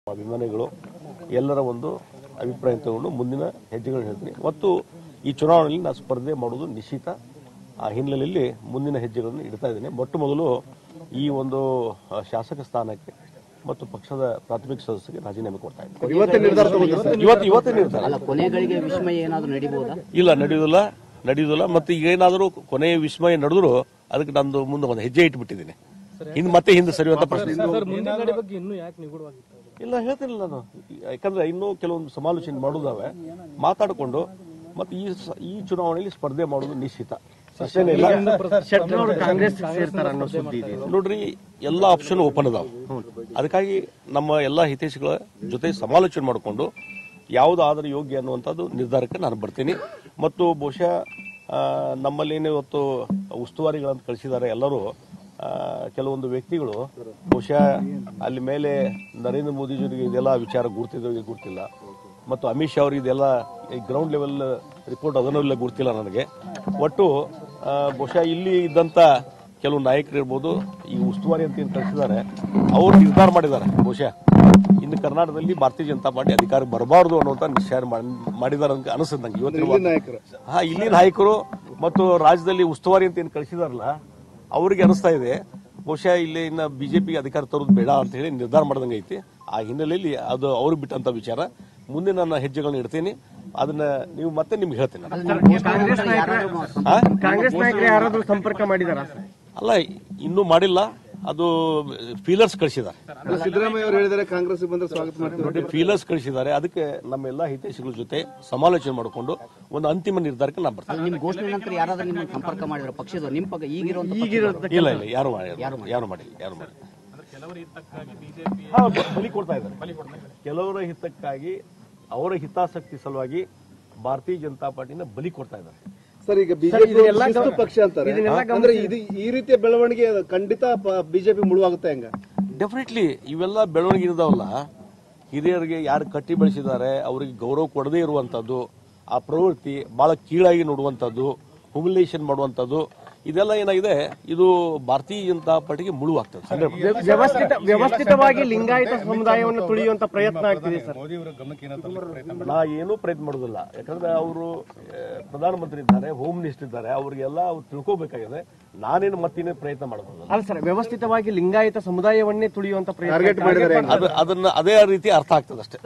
ಅಭಿಮಾನಿಗಳು ಎಲ್ಲರ ಒಂದು ಅಭಿಪ್ರಾಯ ತಗೊಂಡು ಮುಂದಿನ ಹೆಜ್ಜೆಗಳನ್ನ ಹೇಳ್ತೀನಿ ಮತ್ತು ಈ ಚುನಾವಣೆಯಲ್ಲಿ ನಾನು ಸ್ಪರ್ಧೆ ಮಾಡೋದು ನಿಶ್ಚಿತ ಆ ಹಿನ್ನೆಲೆಯಲ್ಲಿ ಮುಂದಿನ ಹೆಜ್ಜೆಗಳನ್ನು ಇಡ್ತಾ ಇದ್ದೇನೆ ಮೊಟ್ಟ ಮೊದಲು ಈ ಒಂದು ಆ, ಶಾಸಕ ಸ್ಥಾನಕ್ಕೆ ಮತ್ತು ಪಕ್ಷದ ಪ್ರಾಥಮಿಕ ಸದಸ್ಯರಿಗೆ ರಾಜೀನಾಮೆ ಕೊಡ್ತಾ ಇದ್ದೀನಿ ಇವತ್ತೇ ನಿರ್ಧಾರ ತಗೊಂಡಿದ್ದೀರಾ? ಇವತ್ತು ಇವತ್ತೇ ನಿರ್ಧಾರ ಅಲ್ಲ ಕೊನೆಗಳಿಗೆ ವಿಸ್ಮಯ ಏನಾದ್ರು ನಡಿಬಹುದಾ ಇಲ್ಲ ನಡೆಯುವುದಿಲ್ಲ ನಡೆಯುವುದಿಲ್ಲ ಮತ್ತೆ ಈಗ ಏನಾದರೂ ಕೊನೆಯ ವಿಸ್ಮಯ ನಡೆದ್ರು ಅದಕ್ಕೆ ನಂದು ಮುಂದೆ ಒಂದು ಹೆಜ್ಜೆ ಇಟ್ಬಿಟ್ಟಿದ್ದೀನಿ ಹಿಂದೆ ಮತ್ತೆ ಹಿಂದೆ ಸರಿಯುವಂತ ಪ್ರಶ್ನೆ ಇಲ್ಲ. ಸರ್ ಮುಂದಿನ ನಡೆ ಬಗ್ಗೆ ಇನ್ನೂ ಯಾಕೆ ನಿಗೂಢವಾಗಿತ್ತು ಇಲ್ಲ ಹೇಳ್ತಿಲ್ಲ ನಾನು ಯಾಕಂದ್ರೆ ಇನ್ನೂ ಕೆಲವೊಂದು ಸಮಾಲೋಚನೆ ಮಾಡೋದಾವೆ ಮಾತಾಡಿಕೊಂಡು ಮತ್ತೆ ಈ ಸ- ಈ ಚುನಾವಣೆಯಲ್ಲಿ ಸ್ಪರ್ಧೆ ಮಾಡೋದು ನಿಶ್ಚಿತ ಪ್ರಶ್ನೆ ಇಲ್ಲ ಕಾಂಗ್ರೆಸ್ ಸೇರ್ತಾರ ಅನ್ನೋ ಸುದ್ದಿ ಇದೆ ನೋಡ್ರಿ ಎಲ್ಲಾ ಆಪ್ಷನ್ ಓಪನ್ ಅದಾವ ಅದಕ್ಕಾಗಿ ನಮ್ಮ ಎಲ್ಲಾ ಹಿತೈಷಿಗಳ ಜೊತೆ ಸಮಾಲೋಚನೆ ಮಾಡಿಕೊಂಡು ಯಾವ್ದು ಆದ್ರೆ ಯೋಗ್ಯ ಅನ್ನುವಂಥದ್ದು ನಿರ್ಧಾರಕ್ಕೆ ನಾನು ಬರ್ತೀನಿ ಮತ್ತು ಬಹುಶಃ ಆ, ನಮ್ಮಲ್ಲಿ ಏನು ಇವತ್ತು ಉಸ್ತುವಾರಿಗಳಂತ ಕಳಿಸಿದ್ದಾರೆ ಎಲ್ಲರೂ ಆ, ಕೆಲವೊಂದು ವ್ಯಕ್ತಿಗಳು ಬಹುಶಃ ಅಲ್ಲಿ ಮೇಲೆ ನರೇಂದ್ರ ಮೋದಿಜಿಯವರಿಗೆ ಇದೆಲ್ಲ ವಿಚಾರ ಗುರ್ತಿದ್ದವರಿಗೆ ಗುರ್ತಿಲ್ಲ ಮತ್ತು ಅಮಿತ್ ಶಾ ಅವರಿಗೆ ಇದೆಲ್ಲ ಗ್ರೌಂಡ್ ಲೆವೆಲ್ ರಿಪೋರ್ಟ್ ಅದನ್ನೆಲ್ಲ ಗುರ್ತಿಲ್ಲ ನನಗೆ ಒಟ್ಟು ಆ, ಬಹುಶಃ ಇಲ್ಲಿ ಇದ್ದಂತ ಕೆಲವು ನಾಯಕರು ಇರ್ಬೋದು ಈ ಉಸ್ತುವಾರಿ ಅಂತ ಏನು ಕಳಿಸಿದ್ದಾರೆ ಅವರು ನಿರ್ಧಾರ ಮಾಡಿದ್ದಾರೆ ಬಹುಶಃ ಇನ್ನು ಕರ್ನಾಟಕದಲ್ಲಿ ಭಾರತೀಯ ಜನತಾ ಪಾರ್ಟಿ ಅಧಿಕಾರಕ್ಕೆ ಬರಬಾರದು ಅನ್ನುವಂತ ನಿಶ್ಚಯ ಮಾಡ್- ಮಾಡಿದ್ದಾರೆ ಅಂತ ಅನಿಸ್ತದೆ ನಂಗೆ ಇವತ್ತಿನ ನಾಯಕರು ಹಾ ಇಲ್ಲಿ ನಾಯಕರು ಮತ್ತು ರಾಜ್ಯದಲ್ಲಿ ಉಸ್ತುವಾರಿ ಅಂತ ಏನು ಕಳಿಸಿದಾರಲ್ಲ ಅವರಿಗೆ ಅನಿಸ್ತಾ ಇದೆ ಬಹುಶಃ ಇಲ್ಲಿ ಇನ್ನ ಬಿಜೆಪಿ ಅಧಿಕಾರ ತರೋದು ಬೇಡ ಅಂತ ಹೇಳಿ ನಿರ್ಧಾರ ಮಾಡ್ದಂಗೆ ಐತಿ ಆ ಹಿನ್ನೆಲೆಯಲ್ಲಿ ಅದು ಅವ್ರಿಗೆ ಬಿಟ್ಟಂತ ವಿಚಾರ ಮುಂದೆ ನನ್ನ ಹೆಜ್ಜೆಗಳನ್ನ ಇಡ್ತೀನಿ ಅದನ್ನ ನೀವು ಮತ್ತೆ ನಿಮ್ಗೆ ಹೇಳ್ತೀನಿ ನಾನು. ಹಾ? ಕಾಂಗ್ರೆಸ್ ನಾಯಕರು ಯಾರಾದ್ರೂ ಸಂಪರ್ಕ ಮಾಡಿದಾರ ಅಲ್ಲ ಇನ್ನೂ ಮಾಡಿಲ್ಲ ಅದು ಫೀಲರ್ಸ್ ಕಳಿಸಿದ್ದಾರೆ ಸಿದ್ದರಾಮಯ್ಯ ಅವರು ಹೇಳಿದರೆ ಕಾಂಗ್ರೆಸ್ ಬಂದ್ರೆ ಸ್ವಾಗತ ಮಾಡ್ತೀವಿ ನೋಡಿ ಫೀಲರ್ಸ್ ಕಳಿಸಿದ್ದಾರೆ ಅದಕ್ಕೆ ನಮ್ಮೆಲ್ಲ ಹಿತೈಷಿಗಳ ಜೊತೆ ಸಮಾಲೋಚನೆ ಮಾಡಿಕೊಂಡು ಒಂದು ಅಂತಿಮ ನಿರ್ಧಾರಕ್ಕೆ ನಾನು ಬರ್ತೀನಿ ನಿಮ್ ಘೋಷಣೆ ನಂತರ ಯಾರಾದ್ರೂ ನಿಮ್ಮನ್ನು ಸಂಪರ್ಕ ಮಾಡಿದ್ರ ಪಕ್ಷದ ನಿಮ್ ಪಕ್ಕ ಈಗಿರುವಂತ ಇಲ್ಲ ಇಲ್ಲ ಯಾರು ಮಾಡಿಲ್ಲ ಯಾರು ಮಾಡಿಲ್ಲ ಯಾರು ಮಾಡಿಲ್ಲ ಹಾ, ಬ- ಬಲಿ ಕೊಡ್ತಾ ಇದ್ದಾರೆ ಕೆಲವರ ಹಿತಕ್ಕಾಗಿ ಅವರ ಹಿತಾಸಕ್ತಿ ಸಲುವಾಗಿ ಭಾರತೀಯ ಜನತಾ ಪಾರ್ಟಿನ ಬಲಿ ಕೊಡ್ತಾ ಇದ್ದಾರೆ ಸರ್ ಈಗ ಬಿಜೆಪಿ ಪಕ್ಷ ಅಂತಾರೆ ಅಂದ್ರೆ ಇದು ಈ ರೀತಿಯ ಬೆಳವಣಿಗೆ ಖಂಡಿತ ಬಿಜೆಪಿ ಮುಳುವಾಗುತ್ತೆ ಹೆಂಗ ಡೆಫಿನೆಟ್ಲಿ ಇವೆಲ್ಲ ಬೆಳವಣಿಗೆ ಇದಾವಲ್ಲ ಹಿರಿಯರಿಗೆ ಯಾರು ಕಟ್ಟಿ ಬೆಳೆಸಿದ್ದಾರೆ ಅವರಿಗೆ ಗೌರವ ಕೊಡದೇ ಇರುವಂತದ್ದು ಆ ಪ್ರವೃತ್ತಿ ಬಹಳ ಕೀಳಾಗಿ ನೋಡುವಂತದ್ದು ಹುಮಿಲೇಷನ್ ಮಾಡುವಂತದ್ದು ಇದೆಲ್ಲ ಏನಾಗಿದೆ ಇದು ಭಾರತೀಯ ಜನತಾ ಪಾರ್ಟಿಗೆ ಮುಳುವಾಗ್ತದೆ 100%. ವ್ಯವಸ್ಥಿತ ವ್ಯವಸ್ಥಿತವಾಗಿ ಲಿಂಗಾಯತ ಸಮುದಾಯವನ್ನು ತುಳಿಯುವಂತ ಪ್ರಯತ್ನ ಆಗ್ತಿದೆ ಸರ್ ನಾ ಏನೂ ಪ್ರಯತ್ನ ಮಾಡೋದಿಲ್ಲ ಯಾಕಂದ್ರೆ ಅವರು ಪ್ರಧಾನಮಂತ್ರಿ ಇದ್ದಾರೆ ಹೋಮ್ ಮಿನಿಸ್ಟರ್ ಇದ್ದಾರೆ ಅವ್ರಿಗೆಲ್ಲ ಅವ್ರು ತಿಳ್ಕೋಬೇಕಾಗಿದೆ ನಾನೇನು ಮತ್ತಿನ್ನೇ ಪ್ರಯತ್ನ ಮಾಡೋದಿಲ್ಲ ಅಲ್ಲ ಸರ್ ವ್ಯವಸ್ಥಿತವಾಗಿ ಲಿಂಗಾಯತ ಸಮುದಾಯವನ್ನೇ ತುಳಿಯುವಂತ ಪ್ರಯತ್ನ ಮಾಡಿದ್ದಾರೆ ಅದು ಅದನ್ನ ಅದೇ ರೀತಿ ಅರ್ಥ ಆಗ್ತದೆ ಅಷ್ಟೇ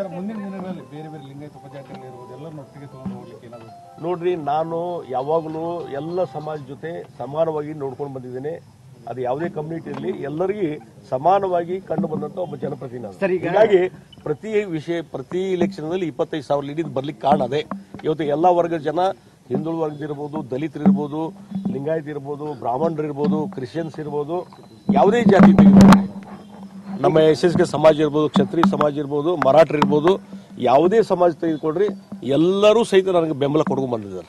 ನೋಡ್ರಿ ನಾನು ಯಾವಾಗಲೂ ಎಲ್ಲ ಸಮಾಜ ಜೊತೆ ಸಮಾನವಾಗಿ ನೋಡ್ಕೊಂಡು ಬಂದಿದ್ದೇನೆ ಅದು ಯಾವುದೇ ಕಮ್ಯುನಿಟಿ ಇರಲಿ ಎಲ್ಲರಿಗೂ ಸಮಾನವಾಗಿ ಕಂಡು ಬಂದಂತ ಒಬ್ಬ ಜನಪ್ರತಿನಿಧಿ ಹೀಗಾಗಿ ಪ್ರತಿ ವಿಷಯ ಪ್ರತಿ ಇಲೆಕ್ಷನ್ ನಲ್ಲಿ ಇಪ್ಪತ್ತೈದು ಸಾವಿರ ಲೀಡ್ ಬರ್ಲಿಕ್ಕೆ ಕಾರಣ ಅದೇ ಇವತ್ತು ಎಲ್ಲಾ ವರ್ಗದ ಜನ ಹಿಂದುಳಿದ ವರ್ಗದಿರ್ಬೋದು ದಲಿತರಿರ್ಬೋದು ಲಿಂಗಾಯತ್ ಇರ್ಬೋದು ಬ್ರಾಹ್ಮಣರು ಇರ್ಬೋದು ಕ್ರಿಶ್ಚಿಯನ್ಸ್ ಇರ್ಬೋದು ಯಾವುದೇ ಜಾತಿ ತೆಗೆದುಕೊಳ್ಳಿ ನಮ್ಮ ಎಸ್ ಎಸ್ ಕೆ ಸಮಾಜ ಇರ್ಬೋದು ಕ್ಷತ್ರಿಯ ಸಮಾಜ ಇರ್ಬೋದು ಮರಾಠರು ಇರ್ಬೋದು ಯಾವುದೇ ಸಮಾಜ ತೆಗೆದುಕೊಡ್ರಿ ಎಲ್ಲರೂ ಸಹಿತ ನನಗೆ ಬೆಂಬಲ ಕೊಡ್ಕೊಂಡ್ ಬಂದಿದ್ದಾರೆ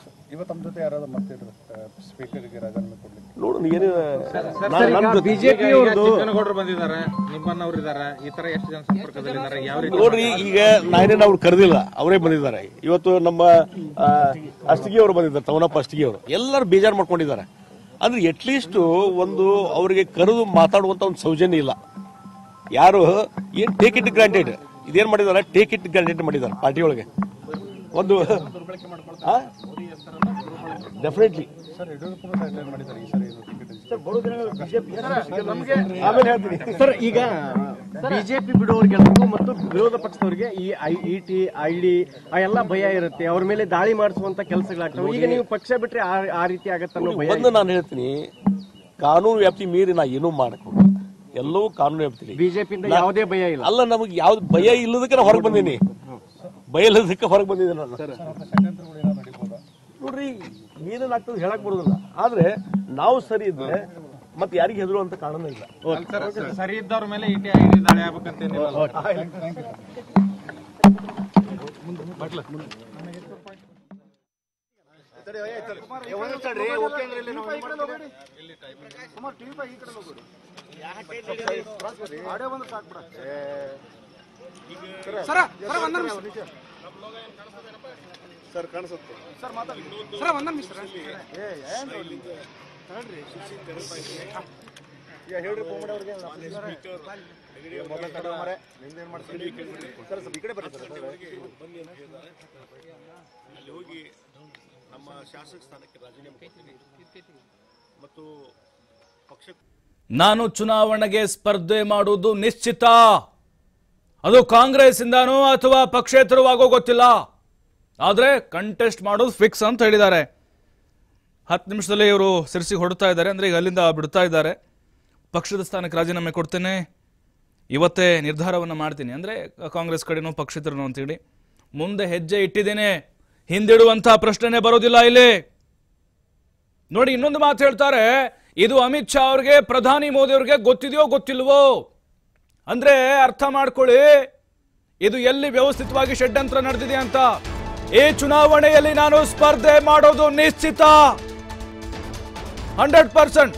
ನೋಡೋಣ ಏನು ಬಿಜೆಪಿ ಅವ್ರದ್ದು ಚಿಕ್ಕನಗೌಡರು ಬಂದಿದ್ದಾರೆ ನಿಮ್ಮನ್ನವ್ರು ಇದಾರೆ ಈ ತರ ಎಷ್ಟು ಜನ ಸಂಪರ್ಕದಲ್ಲಿದ್ದಾರೆ ಯಾವ ರೀತಿ ನೋಡ್ರಿ ಈಗ ನಾನೇನು ಅವ್ರು ಕರೆದಿಲ್ಲ ಅವರೇ ಬಂದಿದ್ದಾರೆ ಇವತ್ತು ನಮ್ಮ ಆ, ಅಷ್ಟಗಿ ಅವರು ಬಂದಿದ್ದಾರೆ ತವನಪ್ಪ ಅಷ್ಟಗಿ ಅವರು ಎಲ್ಲರೂ ಬೇಜಾರು ಮಾಡ್ಕೊಂಡಿದ್ದಾರೆ ಅಂದ್ರೆ ಅಟ್ಲೀಸ್ಟ್ ಒಂದು ಅವರಿಗೆ ಕರೆದು ಮಾತಾಡುವಂತ ಒಂದು ಸೌಜನ್ಯ ಇಲ್ಲ ಯಾರು ಏನ್ ಟೇಕ್ ಇಟ್ ಗ್ರಾಂಟೆಡ್ ಇದೇನ್ ಮಾಡಿದಾರೆ ಟೇಕ್ ಇಟ್ ಗ್ರಾಂಟೆಡ್ ಮಾಡಿದ್ದಾರೆ ಪಾರ್ಟಿ ಒಳಗೆ ಒಂದು ಡೆಫಿನೆಟ್ಲಿ ಆಮೇಲೆ ಹೇಳ್ತೀನಿ ಸರ್ ಈಗ ಬಿಜೆಪಿ ಬಿಡುವವರಿಗೆಲ್ಲರಿಗೂ ಮತ್ತು ವಿರೋಧ ಪಕ್ಷದವರಿಗೆ ಈ ಇ ಟಿ ಐ ಡಿ ಆ ಎಲ್ಲ ಭಯ ಇರುತ್ತೆ ಅವ್ರ ಮೇಲೆ ದಾಳಿ ಮಾಡಿಸುವಂತ ಕೆಲಸಗಳಾಗ್ತವೆ ಈಗ ನೀವು ಪಕ್ಷ ಬಿಟ್ರೆ ಆ- ಆ ರೀತಿ ಆಗತ್ತೆ ಅನ್ನೋ ಭಯ ಒಂದು ನಾನು ಹೇಳ್ತೀನಿ ಕಾನೂನು ವ್ಯಾಪ್ತಿ ಮೀರಿ ನಾ ಏನೂ ಮಾಡಕ್ ಹೋಗಲ್ಲ. ಎಲ್ಲವೂ ಕಾನೂನು ವ್ಯಾಪ್ತಿ ಬಿಜೆಪಿಯಿಂದ ಯಾವುದೇ ಭಯ ಇಲ್ಲ ಅಲ್ಲ ನಮಗೆ ಯಾವ್ದು ಭಯ ಇಲ್ಲದಕ್ಕೆ ನಾ ಹೊರಗೆ ಬಂದೀನಿ ಭಯ ಇಲ್ಲದಕ್ಕೆ ಹೊರಗೆ ಬಂದಿದ್ದೀನಿ ನಾನು ನೋಡ್ರಿ ಏನೇನಾಗ್ತದೆ ಹೇಳಕ್ ಬರೋದಿಲ್ಲ ಆದ್ರೆ ನಾವು ಸರಿ ಇದ್ರೆ ಮತ್ತೆ ಯಾರಿಗೆ ಹೆದರುವಂತ ಕಾರಣ ಇಲ್ಲ ಸರಿ ಇದ್ದವ್ರ ಮೇಲೆ ಇಟಿ ಐಡಿ ದಾಳಿ ಆಗ್ಬೇಕಂತೇನಿಲ್ಲ ಸರ್ ಕಾಣಿಸುತ್ತೆ ಅಲ್ಲಿ ಹೋಗಿ ನಮ್ಮ ಶಾಸಕ ಸ್ಥಾನಕ್ಕೆ ರಾಜೀನಾಮೆ ಕೊಡ್ತೀನಿ ಮತ್ತು ಪಕ್ಷ ನಾನು ಚುನಾವಣೆಗೆ ಸ್ಪರ್ಧೆ ಮಾಡುವುದು ನಿಶ್ಚಿತ ಅದು ಕಾಂಗ್ರೆಸ್ ಇಂದಾನೋ ಅಥವಾ ಪಕ್ಷೇತರವಾಗೋ ಗೊತ್ತಿಲ್ಲ ಆದ್ರೆ ಕಂಟೆಸ್ಟ್ ಮಾಡೋದು ಫಿಕ್ಸ್ ಅಂತ ಹೇಳಿದ್ದಾರೆ ಹತ್ತು ನಿಮಿಷದಲ್ಲಿ ಇವರು ಸಿರ್ಸಿಗೆ ಹೊಡ್ತಾ ಇದ್ದಾರೆ ಅಂದ್ರೆ ಈಗ ಅಲ್ಲಿಂದ ಬಿಡ್ತಾ ಇದ್ದಾರೆ ಪಕ್ಷದ ಸ್ಥಾನಕ್ಕೆ ರಾಜೀನಾಮೆ ಕೊಡ್ತೇನೆ ಇವತ್ತೇ ನಿರ್ಧಾರವನ್ನು ಮಾಡ್ತೀನಿ ಅಂದ್ರೆ ಕಾಂಗ್ರೆಸ್ ಕಡೆನೋ ಪಕ್ಷೇತರನೋ ಅಂತೇಳಿ ಮುಂದೆ ಹೆಜ್ಜೆ ಇಟ್ಟಿದ್ದೇನೆ ಹಿಂದಿಡುವಂತಹ ಪ್ರಶ್ನೆನೇ ಬರೋದಿಲ್ಲ ಇಲ್ಲಿ ನೋಡಿ ಇನ್ನೊಂದು ಮಾತು ಹೇಳ್ತಾರೆ ಇದು ಅಮಿತ್ ಶಾ ಅವ್ರಿಗೆ ಪ್ರಧಾನಿ ಮೋದಿ ಅವ್ರಿಗೆ ಗೊತ್ತಿದೆಯೋ ಗೊತ್ತಿಲ್ವೋ ಅಂದ್ರೆ ಅರ್ಥ ಮಾಡ್ಕೊಳ್ಳಿ ಇದು ಎಲ್ಲಿ ವ್ಯವಸ್ಥಿತವಾಗಿ ಷಡ್ಯಂತ್ರ ನಡೆದಿದೆ ಅಂತ ಈ ಚುನಾವಣೆಯಲ್ಲಿ ನಾನು ಸ್ಪರ್ಧೆ ಮಾಡೋದು ನಿಶ್ಚಿತ ಹಂಡ್ರೆಡ್ ಪರ್ಸೆಂಟ್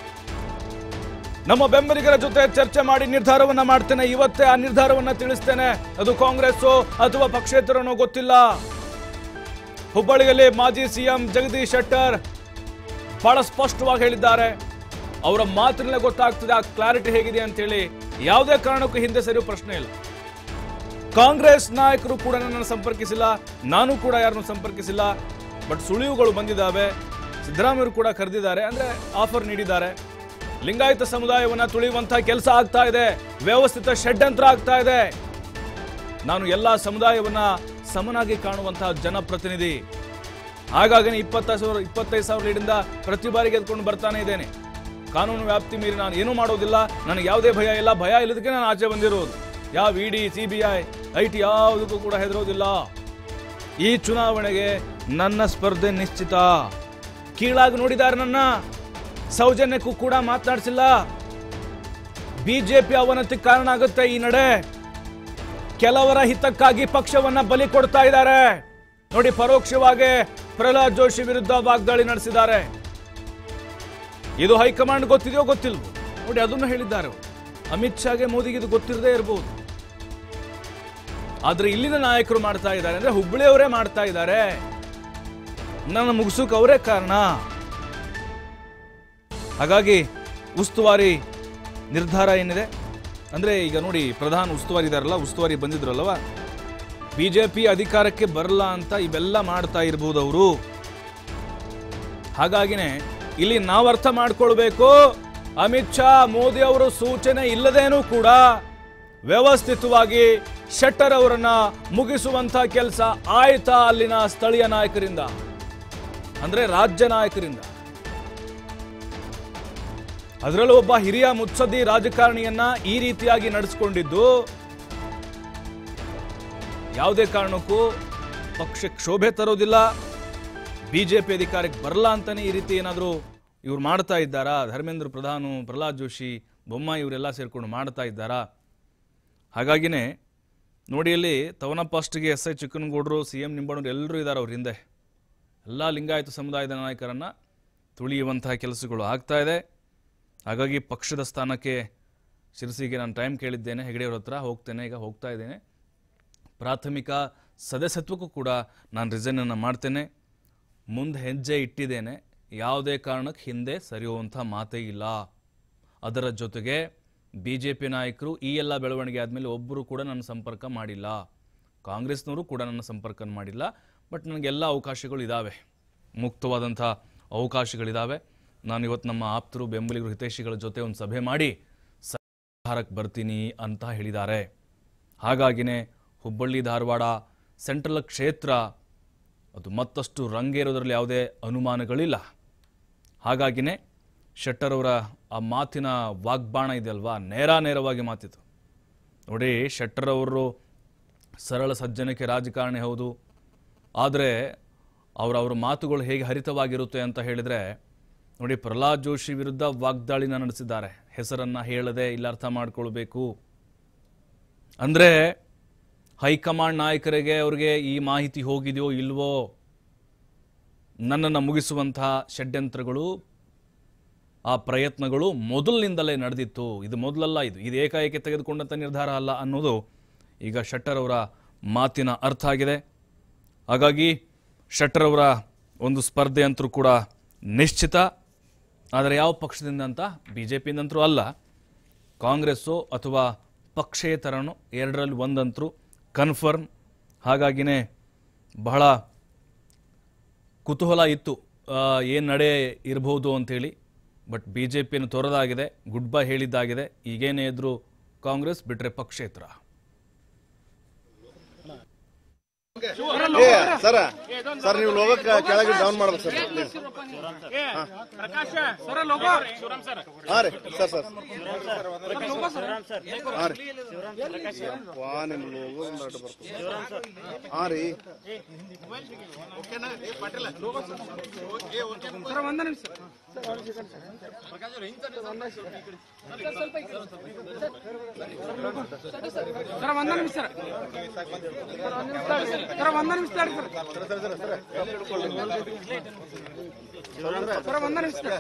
ನಮ್ಮ ಬೆಂಬಲಿಗರ ಜೊತೆ ಚರ್ಚೆ ಮಾಡಿ ನಿರ್ಧಾರವನ್ನ ಮಾಡ್ತೇನೆ ಇವತ್ತೇ ಆ ನಿರ್ಧಾರವನ್ನ ತಿಳಿಸ್ತೇನೆ ಅದು ಕಾಂಗ್ರೆಸ್ ಅಥವಾ ಪಕ್ಷೇತರನೋ ಗೊತ್ತಿಲ್ಲ ಹುಬ್ಬಳ್ಳಿಯಲ್ಲಿ ಮಾಜಿ ಸಿಎಂ ಜಗದೀಶ್ ಶೆಟ್ಟರ್ ಬಹಳ ಸ್ಪಷ್ಟವಾಗಿ ಹೇಳಿದ್ದಾರೆ ಅವರ ಮಾತಿನಲ್ಲೇ ಗೊತ್ತಾಗ್ತದೆ ಆ ಕ್ಲಾರಿಟಿ ಹೇಗಿದೆ ಅಂತ ಹೇಳಿ ಯಾವುದೇ ಕಾರಣಕ್ಕೂ ಹಿಂದೆ ಸರಿಯೋ ಪ್ರಶ್ನೆ ಇಲ್ಲ ಕಾಂಗ್ರೆಸ್ ನಾಯಕರು ಕೂಡ ನನ್ನನ್ನು ಸಂಪರ್ಕಿಸಿಲ್ಲ ನಾನು ಕೂಡ ಯಾರನ್ನು ಸಂಪರ್ಕಿಸಿಲ್ಲ ಬಟ್ ಸುಳಿವುಗಳು ಬಂದಿದ್ದಾವೆ ಸಿದ್ದರಾಮಯ್ಯರು ಕೂಡ ಕರೆದಿದ್ದಾರೆ ಅಂದ್ರೆ ಆಫರ್ ನೀಡಿದ್ದಾರೆ ಲಿಂಗಾಯತ ಸಮುದಾಯವನ್ನ ತುಳಿಯುವಂತಹ ಕೆಲಸ ಆಗ್ತಾ ಇದೆ ವ್ಯವಸ್ಥಿತ ಷಡ್ಯಂತ್ರ ಆಗ್ತಾ ಇದೆ ನಾನು ಎಲ್ಲಾ ಸಮುದಾಯವನ್ನ ಸಮನಾಗಿ ಕಾಣುವಂತಹ ಜನಪ್ರತಿನಿಧಿ ಹಾಗಾಗಿ ಇಪ್ಪತ್ತ ಸಾವಿರ ಇಪ್ಪತ್ತೈದು ಸಾವಿರ ಲೀಡಿಂದ ಪ್ರತಿ ಬಾರಿ ಗೆದ್ಕೊಂಡು ಬರ್ತಾನೆ ಇದ್ದೇನೆ ಕಾನೂನು ವ್ಯಾಪ್ತಿ ಮೀರಿ ನಾನು ಏನೂ ಮಾಡೋದಿಲ್ಲ ನನಗೆ ಯಾವುದೇ ಭಯ ಇಲ್ಲ ಭಯ ಇಲ್ಲದಕ್ಕೆ ನಾನು ಆಚೆ ಬಂದಿರೋದು ಯಾವ ED C B I I T ಯಾವುದಕ್ಕೂ ಕೂಡ ಹೆದರೋದಿಲ್ಲ ಈ ಚುನಾವಣೆಗೆ ನನ್ನ ಸ್ಪರ್ಧೆ ನಿಶ್ಚಿತ ಕೀಳಾಗಿ ನೋಡಿದ್ದಾರೆ ನನ್ನ ಸೌಜನ್ಯಕ್ಕೂ ಕೂಡ ಮಾತನಾಡಿಸಿಲ್ಲ ಬಿಜೆಪಿ ಅವನತಿಗೆ ಕಾರಣ ಆಗುತ್ತೆ ಈ ನಡೆ ಕೆಲವರ ಹಿತಕ್ಕಾಗಿ ಪಕ್ಷವನ್ನ ಬಲಿ ಕೊಡ್ತಾ ಇದ್ದಾರೆ ನೋಡಿ ಪರೋಕ್ಷವಾಗಿ ಪ್ರಹ್ಲಾದ್ ಜೋಶಿ ವಿರುದ್ಧ ವಾಗ್ದಾಳಿ ನಡೆಸಿದ್ದಾರೆ ಇದು ಹೈಕಮಾಂಡ್ ಗೊತ್ತಿದೆಯೋ ಗೊತ್ತಿಲ್ವೋ ನೋಡಿ ಅದನ್ನು ಹೇಳಿದ್ದಾರೆ ಅವರು. ಅಮಿತ್ ಶಾಗೆ ಮೋದಿಗೆ ಇದು ಗೊತ್ತಿರದೇ ಇರಬಹುದು ಆದ್ರೆ ಇಲ್ಲಿನ ನಾಯಕರು ಮಾಡ್ತಾ ಇದ್ದಾರೆ ಅಂದ್ರೆ ಹುಬ್ಬಳ್ಳಿಯವರೇ ಮಾಡ್ತಾ ಇದ್ದಾರೆ ನನ್ನ ಮುಗಿಸೋಕೆ ಅವರೇ ಕಾರಣ ಹಾಗಾಗಿ ಉಸ್ತುವಾರಿ ನಿರ್ಧಾರ ಏನಿದೆ ಅಂದ್ರೆ ಈಗ ನೋಡಿ ಪ್ರಧಾನ ಉಸ್ತುವಾರಿ ಇದಾರಲ್ಲ ಉಸ್ತುವಾರಿ ಬಂದಿದ್ರಲ್ವ ಬಿಜೆಪಿ ಅಧಿಕಾರಕ್ಕೆ ಬರಲ್ಲ ಅಂತ ಇವೆಲ್ಲ ಮಾಡ್ತಾ ಇರಬಹುದು ಅವರು ಹಾಗಾಗಿನೇ ಇಲ್ಲಿ ನಾವು ಅರ್ಥ ಮಾಡ್ಕೊಳ್ಬೇಕು ಅಮಿತ್ ಶಾ ಮೋದಿ ಅವರು ಸೂಚನೆ ಇಲ್ಲದೇನೂ ಕೂಡ ವ್ಯವಸ್ಥಿತವಾಗಿ ಶೆಟ್ಟರ್ ಅವರನ್ನ ಮುಗಿಸುವಂತ ಕೆಲಸ ಆಯ್ತಾ ಅಲ್ಲಿನ ಸ್ಥಳೀಯ ನಾಯಕರಿಂದ ಅಂದ್ರೆ ರಾಜ್ಯ ನಾಯಕರಿಂದ ಅದರಲ್ಲೂ ಒಬ್ಬ ಹಿರಿಯ ಮುತ್ಸದ್ದಿ ರಾಜಕಾರಣಿಯನ್ನ ಈ ರೀತಿಯಾಗಿ ನಡೆಸಿಕೊಂಡಿದ್ದು ಯಾವುದೇ ಕಾರಣಕ್ಕೂ ಪಕ್ಷಕ್ಕೆ ಶೋಭೆ ತರೋದಿಲ್ಲ ಬಿಜೆಪಿ ಅಧಿಕಾರಕ್ಕೆ ಬರಲ್ಲ ಅಂತಾನೆ ಈ ರೀತಿ ಏನಾದರೂ ಇವ್ರು ಮಾಡ್ತಾ ಇದ್ದಾರಾ ಧರ್ಮೇಂದ್ರ ಪ್ರಧಾನು ಪ್ರಹ್ಲಾದ್ ಜೋಶಿ ಬೊಮ್ಮಾಯಿ ಇವರೆಲ್ಲ ಸೇರ್ಕೊಂಡು ಮಾಡ್ತಾ ಇದ್ದಾರಾ ಹಾಗಾಗಿನೇ ನೋಡಿ ಅಲ್ಲಿ ತವನಪ್ಪಷ್ಟಿಗೆ ಎಸ್ ಐ ಚಿಕ್ಕನಗೌಡರು ಸಿ ಎಂ ನಿಂಬಣ್ಣವ್ರು ಎಲ್ಲರೂ ಇದ್ದಾರೆ ಅವ್ರ ಹಿಂದೆ ಎಲ್ಲ ಲಿಂಗಾಯತ ಸಮುದಾಯದ ನಾಯಕರನ್ನು ತುಳಿಯುವಂತಹ ಕೆಲಸಗಳು ಆಗ್ತಾ ಇದೆ ಹಾಗಾಗಿ ಪಕ್ಷದ ಸ್ಥಾನಕ್ಕೆ ಶಿರಸಿಗೆ ನಾನು ಟೈಮ್ ಕೇಳಿದ್ದೇನೆ ಹೆಗಡೆಯವ್ರ ಹತ್ರ ಹೋಗ್ತೇನೆ ಈಗ ಹೋಗ್ತಾ ಇದ್ದೇನೆ ಪ್ರಾಥಮಿಕ ಸದಸ್ಯತ್ವಕ್ಕೂ ಕೂಡ ನಾನು ರಿಸೈನನ್ನು ಮಾಡ್ತೇನೆ ಮುಂದೆ ಹೆಜ್ಜೆ ಇಟ್ಟಿದ್ದೇನೆ ಯಾವುದೇ ಕಾರಣಕ್ಕೆ ಹಿಂದೆ ಸರಿಯುವಂಥ ಮಾತೇ ಇಲ್ಲ ಅದರ ಜೊತೆಗೆ ಬಿ ಜೆ ಪಿ ನಾಯಕರು ಈ ಎಲ್ಲ ಬೆಳವಣಿಗೆ ಆದಮೇಲೆ ಒಬ್ಬರು ಕೂಡ ನನ್ನ ಸಂಪರ್ಕ ಮಾಡಿಲ್ಲ ಕಾಂಗ್ರೆಸ್ನವರು ಕೂಡ ನನ್ನ ಸಂಪರ್ಕ ಮಾಡಿಲ್ಲ ಬಟ್ ನನಗೆಲ್ಲ ಅವಕಾಶಗಳು ಇದ್ದಾವೆ ಮುಕ್ತವಾದಂಥ ಅವಕಾಶಗಳಿದ್ದಾವೆ ನಾನು ಇವತ್ತು ನಮ್ಮ ಆಪ್ತರು ಬೆಂಬಲಿಗರು ಹಿತೈಷಿಗಳ ಜೊತೆ ಒಂದು ಸಭೆ ಮಾಡಿ ಸರ್ಕಾರಕ್ಕೆ ಬರ್ತೀನಿ ಅಂತ ಹೇಳಿದ್ದಾರೆ ಹಾಗಾಗಿನೇ ಹುಬ್ಬಳ್ಳಿ ಧಾರವಾಡ ಸೆಂಟ್ರಲ್ ಕ್ಷೇತ್ರ ಅದು ಮತ್ತಷ್ಟು ರಂಗೇರೋದ್ರಲ್ಲಿ ಯಾವುದೇ ಅನುಮಾನಗಳಿಲ್ಲ ಹಾಗಾಗಿನೇ ಶೆಟ್ಟರ್ ಅವರ ಆ ಮಾತಿನ ವಾಗ್ಬಾಣ ಇದೆಯಲ್ವಾ ನೇರ ನೇರವಾಗಿ ಮಾತಿತು ನೋಡಿ ಶೆಟ್ಟರ್ ಅವರು ಸರಳ ಸಜ್ಜನಕ್ಕೆ ರಾಜಕಾರಣಿ ಹೌದು ಆದರೆ ಅವರ ಅವ್ರ ಮಾತುಗಳು ಹೇಗೆ ಹರಿತವಾಗಿರುತ್ತೆ ಅಂತ ಹೇಳಿದರೆ ನೋಡಿ ಪ್ರಹ್ಲಾದ್ ಜೋಶಿ ವಿರುದ್ಧ ವಾಗ್ದಾಳಿನ ನಡೆಸಿದ್ದಾರೆ ಹೆಸರನ್ನ ಹೇಳದೆ ಇಲ್ಲ ಅರ್ಥ ಮಾಡ್ಕೊಳ್ಬೇಕು ಅಂದರೆ ಹೈಕಮಾಂಡ್ ನಾಯಕರಿಗೆ ಅವ್ರಿಗೆ ಈ ಮಾಹಿತಿ ಹೋಗಿದೆಯೋ ಇಲ್ವೋ ನನ್ನನ್ನು ಮುಗಿಸುವಂತಹ ಷಡ್ಯಂತ್ರಗಳು ಆ ಪ್ರಯತ್ನಗಳು ಮೊದಲಿನಿಂದಲೇ ನಡೆದಿತ್ತು ಇದು ಮೊದಲಲ್ಲ ಇದು ಇದು ಏಕಾಏಕಿ ತೆಗೆದುಕೊಂಡಂಥ ನಿರ್ಧಾರ ಅಲ್ಲ ಅನ್ನೋದು ಈಗ ಶೆಟ್ಟರ್ ಅವರ ಮಾತಿನ ಅರ್ಥ ಆಗಿದೆ ಹಾಗಾಗಿ ಶೆಟ್ಟರ್ ಅವರ ಒಂದು ಸ್ಪರ್ಧೆ ಅಂತರೂ ಕೂಡ ನಿಶ್ಚಿತ ಆದರೆ ಯಾವ ಪಕ್ಷದಿಂದ ಅಂತ ಬಿ ಜೆ ಪಿಯಿಂದಂತರೂ ಅಲ್ಲ ಕಾಂಗ್ರೆಸ್ಸು ಅಥವಾ ಪಕ್ಷೇತರನು ಎರಡರಲ್ಲಿ ಒಂದಂತರೂ ಕನ್ಫರ್ಮ್ ಹಾಗಾಗಿನೇ ಬಹಳ ಕುತೂಹಲ ಇತ್ತು ಏನು ನಡೆ ಇರಬಹುದು ಅಂತೇಳಿ ಬಟ್ ಬಿ ಜೆ ಪಿಯನ್ನು ತೊರೆದಾಗಿದೆ ಗುಡ್ ಬೈ ಹೇಳಿದ್ದಾಗಿದೆ ಈಗೇನೇ ಇದ್ರು ಕಾಂಗ್ರೆಸ್ ಬಿಟ್ರೆ ಪಕ್ಷೇತರ ಏ ಸರ ಸರ್ ನೀವು ಲೋಗೋ ಕೆಳಗೆ ಡೌನ್ ಮಾಡ್ಬೇಕು ಸರ್ ಹಾ ರೀ ಸರ್ ಸರ್ ಹಾ ರೀ ವಾ ನಿಮ್ ಲೋಗೋ ಒಂದು ಅಡ್ಡ ಬರ್ತದೆ ಹಾ ರೀ ಸರ್ ಒಂದ ನಿಮಿಷ ಸರ್ ಸರ್ ಒಂದ ನಿಮಿಷ ತಡಿ ಸರ್ ಸರ್ ಒಂದ ನಿಮಿಷ ಸರ್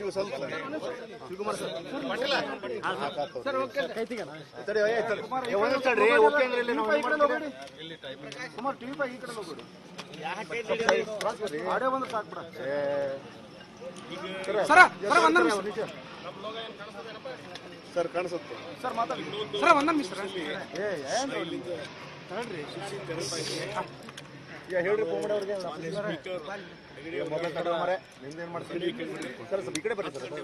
ಸರ್ ಓಕೆ ತಡಿ, ಏ, ತಡಿ. ಏ, ಒಂದ್ ನಿಮಿಷ ತಡ್ರಿ. ಓಕೆ ಅಂದ್ರೆ ಇಲ್ಲಿ ನಾವು ಏನ್ ಮಾಡ್ತೀವಿ? ಸುಮಾರು ಟಿವಿ ಪೈ ಈ ಕಡೆ ಹೋಗ್ಬಿಡು. ಆಡೇ ಬಂದ್ರೆ ಸಾಕ್ ಬಿಡ. ಏ, ಸರ ಸರ್ ಒಂದ ನಿಮಿಷ ಸರ್ ಕಾಣಿಸುತ್ತೆ ಸರ್ ಮಾತಾಡಿ ಸರ್ ಒಂದ ನಿಮಿಷ ಸರ್ ಏ ಏನ್ ತಡ್ರಿ ಈಗ ಹೇಳ್ರಿ ಕೋಮಡ ಅವ್ರಿಗೆ ಮೊಬೈಲ್ ತಡ ಮರೆ ನಿಮ್ದೇನ್ ಮಾಡ್ತೀರಿ ಸರ್ ಸ್ವಲ್ಪ ಈ ಕಡೆ ಬರ್ರಿ ಸರ್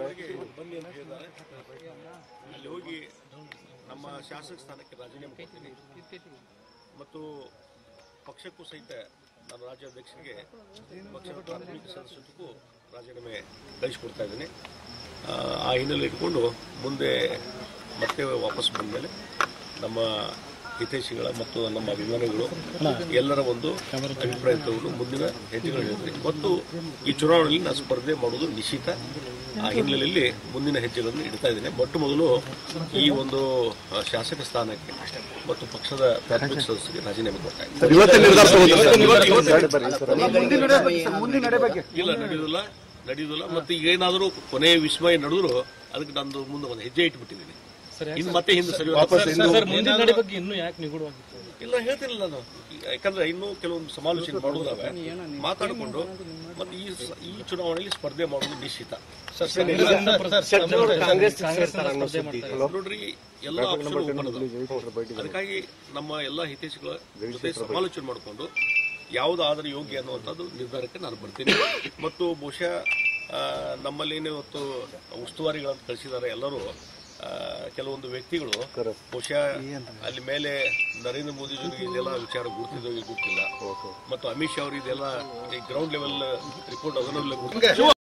ಅಲ್ಲಿ ಹೋಗಿ ನಮ್ಮ ಶಾಸಕ ಸ್ಥಾನಕ್ಕೆ ರಾಜೀನಾಮೆ ಕೊಡ್ತೀನಿ ಮತ್ತು ಪಕ್ಷಕ್ಕೂ ಸಹಿತ ನಾನು ರಾಜ್ಯಾಧ್ಯಕ್ಷರಿಗೆ ಪಕ್ಷದ ಪ್ರಾಥಮಿಕ ಸದಸ್ಯತ್ವಕ್ಕೂ ರಾಜೀನಾಮೆ ಕಳಿಸಿಕೊಡ್ತಾ ಇದ್ದೀನಿ ಆ, ಆ ಹಿನ್ನೆಲೆ ಇಟ್ಕೊಂಡು ಮುಂದೆ ಮತ್ತೆ ವಾಪಸ್ ಬಂದ ಮೇಲೆ ನಮ್ಮ ಹಿತೈಷಿಗಳ ಮತ್ತು ನಮ್ಮ ಅಭಿಮಾನಿಗಳು ಎಲ್ಲರ ಒಂದು ಅಭಿಪ್ರಾಯ ತಗೊಂಡು ಮುಂದಿನ ಹೆಜ್ಜೆಗಳು ಹೇಳ್ತೀನಿ ಮತ್ತು ಈ ಚುನಾವಣೆಯಲ್ಲಿ ನಾನು ಸ್ಪರ್ಧೆ ಮಾಡೋದು ನಿಶ್ಚಿತ ಆ ಹಿನ್ನೆಲೆಯಲ್ಲಿ ಮುಂದಿನ ಹೆಜ್ಜೆಗಳನ್ನು ಇಡ್ತಾ ಇದ್ದೇನೆ ಮೊಟ್ಟ ಮೊದಲು ಈ ಒಂದು ಆ, ಶಾಸಕ ಸ್ಥಾನಕ್ಕೆ ಮತ್ತು ಪಕ್ಷದ ಪ್ರಾಥಮಿಕ ಸದಸ್ಯರಿಗೆ ರಾಜೀನಾಮೆ ಕೊಡ್ತಾ ಇದ್ದೀನಿ ಇವತ್ತೇ ನಿರ್ಧಾರ ಮುಂದಿನ ನಡೆ ಬಗ್ಗೆ ಇಲ್ಲ ನಡೆಯುವುದಿಲ್ಲ ನಡೆಯುವುದಿಲ್ಲ ಮತ್ತೆ ಈಗ ಏನಾದರೂ ಕೊನೆಯ ವಿಸ್ಮಯ ನಡೆದ್ರು ಅದಕ್ಕೆ ನಂದು ಮುಂದೆ ಒಂದು ಹೆಜ್ಜೆ ಇಟ್ಬಿಟ್ಟಿದ್ದೀನಿ ಇನ್ನು ಮತ್ತೆ ಹಿಂದೆ ಸರಿ ಇಲ್ಲ ಹೇಳ್ತಿರಲಿಲ್ಲ ನಾನು ಯಾಕಂದ್ರೆ ಇನ್ನೂ ಕೆಲವೊಂದು ಸಮಾಲೋಚನೆ ಮಾಡೋದಾವೆ ಮಾತಾಡಿಕೊಂಡು ಮತ್ತೆ ಈ ಸ- ಈ ಚುನಾವಣೆಯಲ್ಲಿ ಸ್ಪರ್ಧೆ ಮಾಡೋದು ನಿಶ್ಚಿತ ನೋಡ್ರಿ ಎಲ್ಲ ಆಪ್ಷನ್ open ಅದಾವ. ಅದಕ್ಕಾಗಿ ನಮ್ಮ ಎಲ್ಲ ಹಿತೈಷಿಗಳ ಜೊತೆ ಸಮಾಲೋಚನೆ ಮಾಡಿಕೊಂಡು ಯಾವುದಾದ್ರೆ ಯೋಗ್ಯ ಅನ್ನುವಂಥದ್ದು ನಿರ್ಧಾರಕ್ಕೆ ನಾನು ಬರ್ತೀನಿ ಮತ್ತು ಬಹುಶಃ ಆ, ನಮ್ಮಲ್ಲಿ ಏನು ಇವತ್ತು ಉಸ್ತುವಾರಿಗಳನ್ನು ಕಳಿಸಿದ್ದಾರೆ ಎಲ್ಲರೂ ಆ, ಕೆಲವೊಂದು ವ್ಯಕ್ತಿಗಳು ಬಹುಶಃ ಅಲ್ಲಿ ಮೇಲೆ ನರೇಂದ್ರ ಮೋದಿ ಜೊತೆಗೆ ಇದೆಲ್ಲ ವಿಚಾರ ಗುರುತಿದೋ ಗೊತ್ತಿಲ್ಲ ಮತ್ತು ಅಮಿತ್ ಶಾ ಅವರು ಇದೆಲ್ಲ ಗ್ರೌಂಡ್ ಲೆವೆಲ್ ರಿಪೋರ್ಟ್ ಅದನ್ನೆಲ್ಲ ಗುರುತಿಲ್ಲ